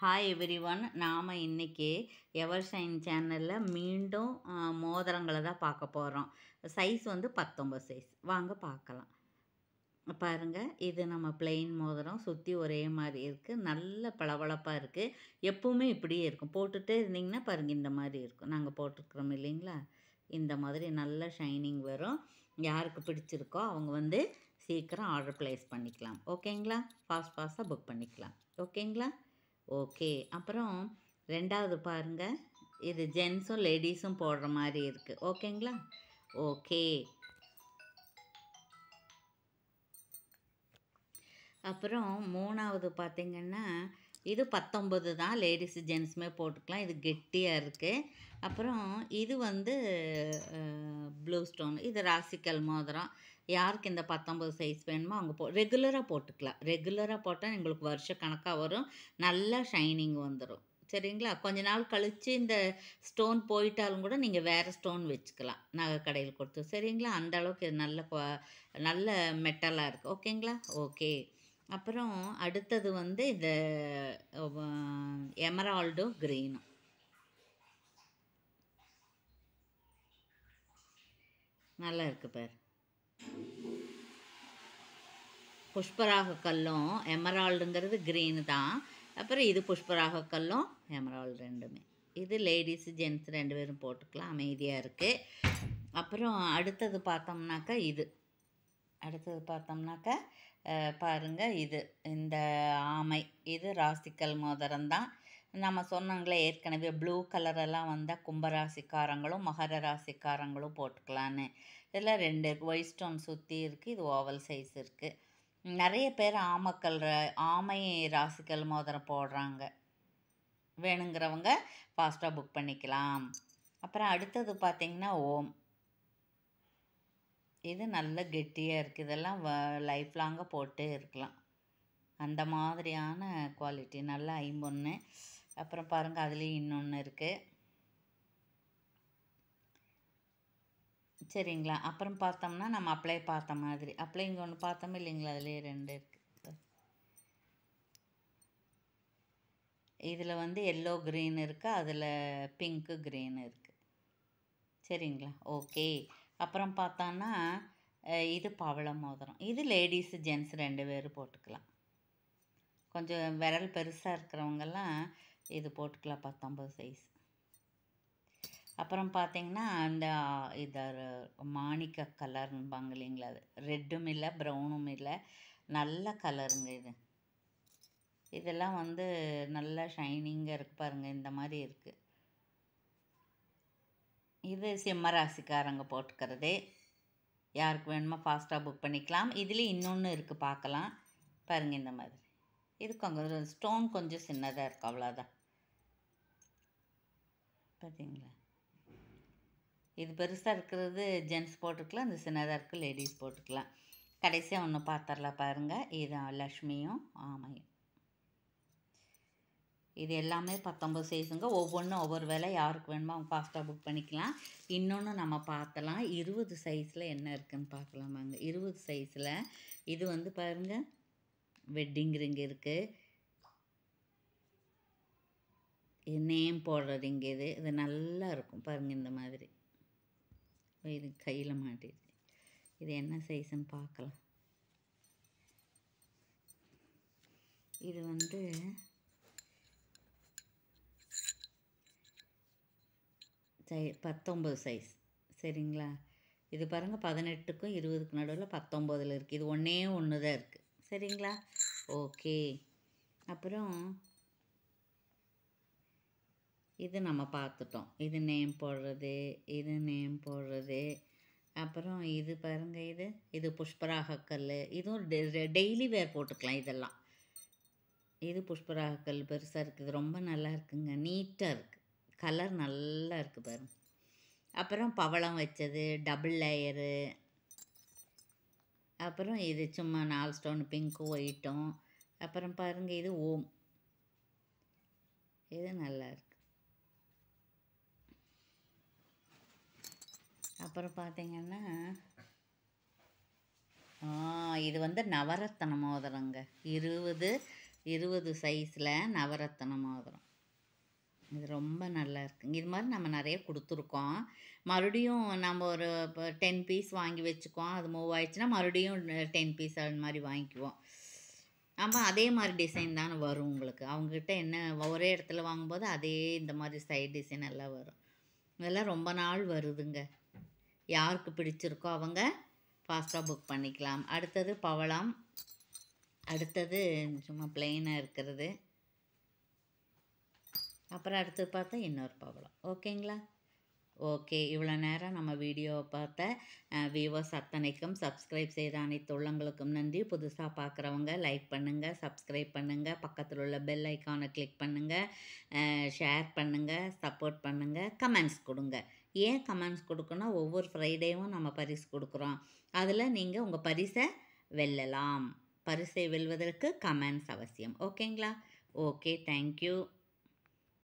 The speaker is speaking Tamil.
ஹாய் எவ்ரி ஒன் நாம் இன்றைக்கி எவர் ஷைன் சேனலில் மீண்டும் ஆ, மோதிரங்களை தான் பார்க்க போகிறோம் சைஸ் வந்து பத்தொம்பது சைஸ் வாங்க பார்க்கலாம் பாருங்கள் இது நம்ம பிளெயின் மோதிரம் சுற்றி ஒரே மாதிரி இருக்குது நல்ல பளபளப்பாக இருக்குது எப்பவுமே இப்படியே இருக்கும் போட்டுகிட்டே இருந்தீங்கன்னா பாருங்கள் இந்த மாதிரி இருக்கும் நாங்கள் போட்டிருக்கிறோம் இல்லைங்களா இந்த மாதிரி நல்ல ஷைனிங் வரும் யாருக்கு பிடிச்சிருக்கோ அவங்க வந்து சீக்கிரம் ஆர்டர் ப்ளேஸ் பண்ணிக்கலாம் ஓகேங்களா ஃபாஸ்ட் ஃபாஸ்ட்டாக புக் பண்ணிக்கலாம் ஓகேங்களா ஓகே அப்புறம் ரெண்டாவது பாருங்கள் இது ஜென்ஸும் லேடிஸும் போடுற மாதிரி இருக்குது ஓகேங்களா ஓகே அப்புறம் மூணாவது பார்த்திங்கன்னா இது பத்தொம்பது தான் லேடிஸ் ஜென்ஸுமே போட்டுக்கலாம் இது கெட்டியாக இருக்குது அப்புறம் இது வந்து ப்ளூ ஸ்டோன் இது ராசிக்கல் மோதிரம் யாருக்கு இந்த பத்தொம்பது சைஸ் வேணுமோ அவங்க போ ரெகுலராக போட்டுக்கலாம் ரெகுலராக போட்டால் எங்களுக்கு வருஷ கணக்காக வரும் நல்லா ஷைனிங் வந்துடும் சரிங்களா கொஞ்ச நாள் கழித்து இந்த ஸ்டோன் போயிட்டாலும் கூட நீங்கள் வேறு ஸ்டோன் வச்சுக்கலாம் நகை கடையில் கொடுத்து சரிங்களா அந்த அளவுக்கு இது நல்ல குவா- நல்ல மெட்டலாக இருக்குது ஓகேங்களா ஓகே அப்புறம் அடுத்தது வந்து இந்த எமரால்டும் க்ரீனும் நல்லா இருக்கு பார் புஷ்பராக கல்லும் எமரால்டுங்கிறது க்ரீனு தான் அப்புறம் இது புஷ்பராக கல்லும் எமரால்டு ரெண்டுமே இது லேடிஸ் ஜென்ஸ் ரெண்டு பேரும் போட்டுக்கலாம் அமைதியாக இருக்குது அப்புறம் அடுத்தது பார்த்தோம்னாக்கா இது அடுத்தது பார்த்தோம்னாக்கா அஹ், பாருங்க இது இந்த ஆமை இது ராசிக்கல் மோதிரம் தான் நம்ம சொன்னாங்களே ஏற்கனவே ப்ளூ கலரெல்லாம் வந்தால் கும்பராசிக்காரங்களும் மகர ராசிக்காரங்களும் போட்டுக்கலான்னு இதில் ரெண்டு ஒயிட் ஸ்டோன் சுற்றி இருக்குது இது ஓவல் சைஸ் இருக்குது நிறைய பேர் ஆமக்கல் ர- ஆமை ராசிக்கல் மோதிரம் போடுறாங்க வேணுங்கிறவங்க ஃபாஸ்ட்டாக புக் பண்ணிக்கலாம் அப்புறம் அடுத்தது பார்த்திங்கன்னா ஓம் இது நல்ல கெட்டியாக இருக்குது இதெல்லாம் லைஃப் லாங்காக போட்டே இருக்கலாம் அந்த மாதிரியான குவாலிட்டி நல்ல ஐம்பொன்று அப்புறம் பாருங்கள் அதுலேயும் இன்னொன்று இருக்குது சரிங்களா அப்புறம் பார்த்தோம்னா நம்ம அப்ளை பார்த்த மாதிரி அப்ளை இங்கே ஒன்று பார்த்தோம் இல்லைங்களா அதுலேயே ரெண்டு இருக்குது இதில் வந்து எல்லோ க்ரீன் இருக்குது அதில் பிங்க்கு க்ரீன் இருக்குது சரிங்களா ஓகே அப்புறம் பார்த்தோன்னா அஹ், இது பவள மோதிரம் இது லேடிஸு ஜென்ஸ் ரெண்டு பேரும் போட்டுக்கலாம் கொஞ்சம் விரல் பெருசாக இருக்கிறவங்கெல்லாம் இது போட்டுக்கலாம் பத்தொம்பது சைஸ் அப்புறம் பார்த்தீங்கன்னா அந்த இது மாணிக்க கலர்னுபாங்க இல்லைங்களா அது ரெட்டும் இல்லை ப்ரௌனும் இல்லை நல்ல கலருங்க இது இதெல்லாம் வந்து நல்லா ஷைனிங்காக இருக்கு பாருங்கள் இந்த மாதிரி இருக்குது இது சிம்ம ராசிக்காரங்க போட்டுக்கிறது யாருக்கு வேணுமோ ஃபாஸ்ட்டாக புக் பண்ணிக்கலாம் இதுலேயும் இன்னொன்று இருக்குது பார்க்கலாம் பாருங்கள் இந்த மாதிரி இது கொஞ்சம் ஸ்டோன் கொஞ்சம் சின்னதாக இருக்குது அவ்வளோதான் பார்த்தீங்களா இது பெருசாக இருக்கிறது ஜென்ஸ் போட்டுக்கலாம் இந்த சின்னதாக இருக்குது லேடிஸ் போட்டுக்கலாம் கடைசியாக ஒன்று பார்த்துடலாம் பாருங்கள் இது லக்ஷ்மியும் ஆமையும் இது எல்லாமே பத்தொம்பது சைஸுங்க ஒவ்வொன்றும் ஒவ்வொரு வேலை யாருக்கு வேணுமோ அவங்க ஃபாஸ்ட்டாக புக் பண்ணிக்கலாம் இன்னொன்று நம்ம பார்த்தலாம் இருபது சைஸில் என்ன இருக்குன்னு பார்க்கலாம் வாங்க இருபது சைஸில் இது வந்து பாருங்கள் வெட்டிங் ரிங் இருக்குது இது நேம் போடுறது இங்கே இது இது நல்லா இருக்கும் பாருங்கள் இந்த மாதிரி இது கையில் மாட்டிடுது இது என்ன சைஸ்ன்னு பார்க்கலாம் இது வந்து சை பத்தொம்பது சைஸ் சரிங்களா இது பாருங்கள் பதினெட்டுக்கும் இருபதுக்கு நடுவில் பத்தொம்போதில் இருக்குது இது ஒன்றே ஒன்று தான் இருக்குது சரிங்களா ஓகே அப்புறம் இது நம்ம பார்த்துட்டோம் இது நேம் போடுறது இது நேம் போடுறது அப்புறம் இது பாருங்க இது இது புஷ்பராகக்கல் இதுவும் டெய்லி வேர் போட்டுக்கலாம் இதெல்லாம் இது புஷ்பராகக்கல் பெருசாக இருக்குது ரொம்ப நல்லா இருக்குங்க நீட்டாக இருக்குது கலர் நல்லா இருக்குது பாருங்க அப்புறம் பவளம் வச்சது டபுள் லேயரு அப்புறம் இது சும்மா நாலு ஸ்டோன் பிங்க்கும் ஒயிட்டும் அப்புறம் பாருங்கள் இது ஓம் இது நல்லா இருக்கு அப்புறம் பார்த்தீங்கன்னா ஆ, இது வந்து நவரத்தன மோதிரங்க இருபது இருபது சைஸில் நவரத்தன மோதிரம் இது ரொம்ப நல்லா இருக்குங்க இது மாதிரி நம்ம நிறைய கொடுத்துருக்கோம் மறுபடியும் நம்ம ஒரு இப்போ டென் பீஸ் வாங்கி வச்சுக்குவோம் அது மூவ் ஆயிடுச்சுன்னா மறுபடியும் டென் பீஸ் அது மாதிரி வாங்கிக்குவோம் ஆமாம் அதே மாதிரி டிசைன் தான் வரும் உங்களுக்கு அவங்கக்கிட்ட என்ன ஒரே இடத்துல வாங்கும்போது அதே இந்த மாதிரி சைட் டிசைன் எல்லாம் வரும் இதெல்லாம் ரொம்ப நாள் வருதுங்க யாருக்கு பிடிச்சிருக்கோ அவங்க ஃபாஸ்ட்டாக புக் பண்ணிக்கலாம் அடுத்தது பவளம் அடுத்தது சும்மா பிளெயினாக இருக்கிறது அப்புறம் அடுத்து பார்த்தா இன்னொரு பவளம் ஓகேங்களா ஓகே இவ்வளோ நேரம் நம்ம வீடியோவை பார்த்த வியூவர்ஸ் அத்தனைக்கும் சப்ஸ்கிரைப் செய்த அனைத்து உள்ளங்களுக்கும் நன்றி புதுசாக பார்க்குறவங்க லைக் பண்ணுங்கள் சப்ஸ்கிரைப் பண்ணுங்கள் பக்கத்தில் உள்ள பெல் ஐக்கானை கிளிக் பண்ணுங்கள் ஷேர் பண்ணுங்கள் சப்போர்ட் பண்ணுங்கள் கமெண்ட்ஸ் கொடுங்க ஏன் கமெண்ட்ஸ் கொடுக்கணும் ஒவ்வொரு ஃப்ரைடேவும் நம்ம பரிசு கொடுக்குறோம் அதில் நீங்கள் உங்கள் பரிசை வெல்லலாம் பரிசை வெல்வதற்கு கமெண்ட்ஸ் அவசியம் ஓகேங்களா ஓகே தேங்க்யூ